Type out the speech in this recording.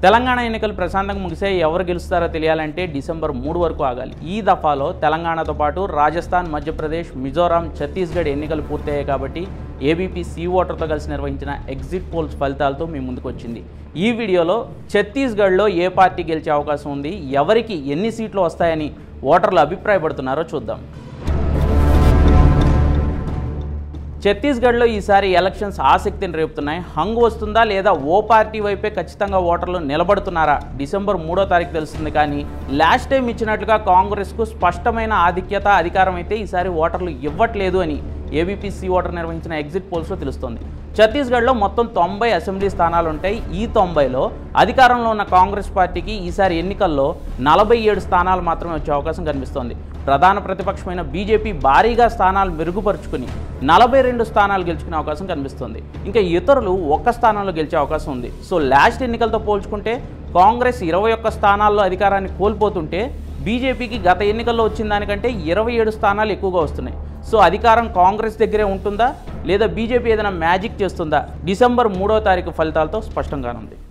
తెలంగాణ ఎన్నికలు ప్రశాంతంగా ముగిసే ఎవరు గెలుస్తారో తెలియాలంటే డిసెంబర్ మూడు వరకు ఆగాలి ఈ దఫాలో తెలంగాణతో పాటు రాజస్థాన్ మధ్యప్రదేశ్ మిజోరాం ఛత్తీస్గఢ్ ఎన్నికలు పూర్తయ్యాయి కాబట్టి ఏబీపీ సి ఓటర్తో కలిసి నిర్వహించిన ఎగ్జిట్ పోల్స్ ఫలితాలతో మీ ముందుకు వచ్చింది ఈ వీడియోలో ఛత్తీస్గఢ్లో ఏ పార్టీ గెలిచే అవకాశం ఉంది ఎవరికి ఎన్ని సీట్లు వస్తాయని ఓటర్లు అభిప్రాయపడుతున్నారో చూద్దాం ఛత్తీస్గఢ్లో ఈసారి ఎలక్షన్స్ ఆసక్తిని రేపుతున్నాయి హంగ్ వస్తుందా లేదా ఓ పార్టీ వైపే ఖచ్చితంగా ఓటర్లు నిలబడుతున్నారా డిసెంబర్ మూడో తారీఖు తెలుస్తుంది కానీ లాస్ట్ టైం ఇచ్చినట్లుగా కాంగ్రెస్కు స్పష్టమైన ఆధిక్యత అధికారం అయితే ఈసారి ఓటర్లు ఇవ్వట్లేదు అని ఏబీపీసీ ఓటర్ నిర్వహించిన ఎగ్జిట్ పోల్స్లో తెలుస్తోంది ఛత్తీస్గఢ్లో మొత్తం తొంభై అసెంబ్లీ స్థానాలు ఉంటాయి ఈ తొంభైలో అధికారంలో ఉన్న కాంగ్రెస్ పార్టీకి ఈసారి ఎన్నికల్లో నలభై ఏడు స్థానాలు మాత్రమే వచ్చే అవకాశం కనిపిస్తోంది ప్రధాన ప్రతిపక్షమైన బీజేపీ భారీగా స్థానాలు మెరుగుపరుచుకుని నలభై రెండు స్థానాలు గెలుచుకునే అవకాశం కనిపిస్తుంది ఇంకా ఇతరులు ఒక్క స్థానంలో గెలిచే అవకాశం ఉంది సో లాస్ట్ ఎన్నికలతో పోల్చుకుంటే కాంగ్రెస్ ఇరవై ఒక్క స్థానాల్లో అధికారాన్ని కోల్పోతుంటే బీజేపీకి గత ఎన్నికల్లో వచ్చిన దానికంటే ఇరవై ఏడు స్థానాలు ఎక్కువగా వస్తున్నాయి సో అధికారం కాంగ్రెస్ దగ్గరే ఉంటుందా లేదా బీజేపీ ఏదైనా మ్యాజిక్ చేస్తుందా డిసెంబర్ మూడో తారీఖు ఫలితాలతో స్పష్టంగానుంది